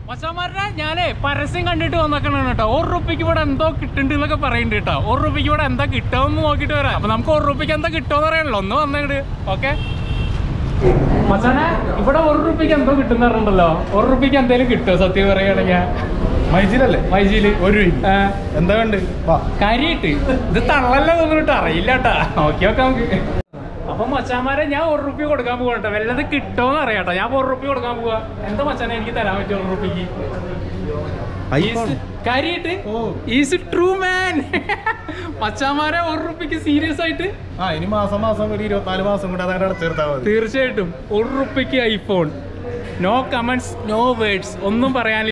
മച്ചാമാരുടെ ഞാനേ പരസ്യം കണ്ടിട്ട് വന്നേക്കണ കേട്ടോ ഒരു റുപ്യക്ക് ഇവിടെ എന്തോ കിട്ടുന്നുണ്ട് എന്നൊക്കെ പറയുന്നുണ്ട് കേട്ടോ ഒരു റുപ്യക്ക് ഇവിടെ എന്താ കിട്ടുമെന്ന് നോക്കിയിട്ട് വരാം അപ്പൊ നമുക്ക് ഒരു റുപ്യക്ക് എന്താ കിട്ടുമെന്ന് അറിയണല്ലോ ഒന്ന് വന്നേങ്ങട് ഓക്കെ മച്ചാനെ ഇവിടെ ഒരു റുപ്യക്ക് എന്തോ കിട്ടുന്ന പറഞ്ഞിട്ടുണ്ടല്ലോ ഒരു റുപ്യക്ക് എന്തേലും കിട്ടുമോ സത്യം പറയുകയാണെങ്കിൽ മൈജിലല്ലേ മൈജിയില് ഒരു രൂപ ആ, എന്താ വേണ്ട വാ കാര്യായിട്ട് ഇത് തള്ളല്ല തോന്നിട്ട് അറിയില്ല കേട്ടാ നോക്കി നോക്കാം നമുക്ക് അപ്പൊ മച്ചാമാരെ ഞാൻ ഒരു റുപ്യ കൊടുക്കാൻ പോകട്ടെ വല്ലത് കിട്ടുമോന്ന് അറിയാട്ടോ ഞാൻ ഒരു റുപ്യ കൊടുക്കാൻ പോവാ എന്താ മച്ചാനെ എനിക്ക് തരാൻ പറ്റും ഒരു റുപ്യക്ക് ഐഫോൺ കാര്യായിട്ട് ഓ. ഈസ് ട്രൂ മാൻ മച്ചാമാരെ ഒരു റുപ്യക്ക് സീരിയസ് ആയിട്ട് ആ ഇനി മാസം മാസം ഒരു ഇരുപത്തിനാല് മാസം കൂടെ അതങ്ങനെ അടച്ചെടുത്താൽ മതി തീർച്ചയായിട്ടും ഒരു റുപ്യക്ക് iPhone no comments no words ഒന്നും പറയാനില്ല